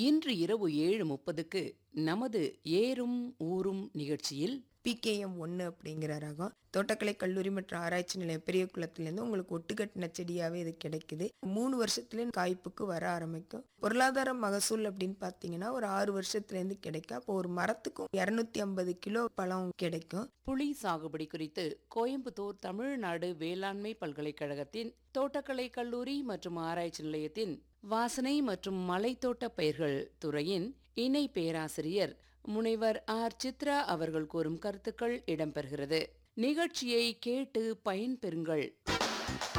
இன்று இரவு ஏழு முப்பதுக்கு நமது ஏறும் ஊரும் நிகழ்ச்சியில் பிகேஎம் ஒன்று அப்படிங்கிற ரகம் தோட்டக்கலை கல்லூரி மற்றும் ஆராய்ச்சி நிலையம் பெரிய குளத்துலேருந்து உங்களுக்கு ஒட்டுக்கட்டின செடியாகவே இது கிடைக்குது மூணு வருஷத்துலேயே காய்ப்புக்கு வர ஆரம்பிக்கும் பொருளாதார மகசூல் அப்படின்னு பார்த்தீங்கன்னா ஒரு ஆறு வருஷத்துலேருந்து கிடைக்கும் அப்போ ஒரு மரத்துக்கும் இரநூத்தி ஐம்பது கிலோ பழம் கிடைக்கும் புளி சாகுபடி குறித்து கோயம்புத்தூர் தமிழ்நாடு வேளாண்மை பல்கலைக்கழகத்தின் தோட்டக்கலை கல்லூரி மற்றும் ஆராய்ச்சி நிலையத்தின் வாசனை மற்றும் மலைத்தோட்ட பயிர்கள் துறையின் இணை பேராசிரியர் முனைவர் ஆர் சித்ரா அவர்கள் கூறும் கருத்துக்கள் இடம்பெறுகிறது நிகழ்ச்சியை கேட்டு பயன்பெறுங்கள்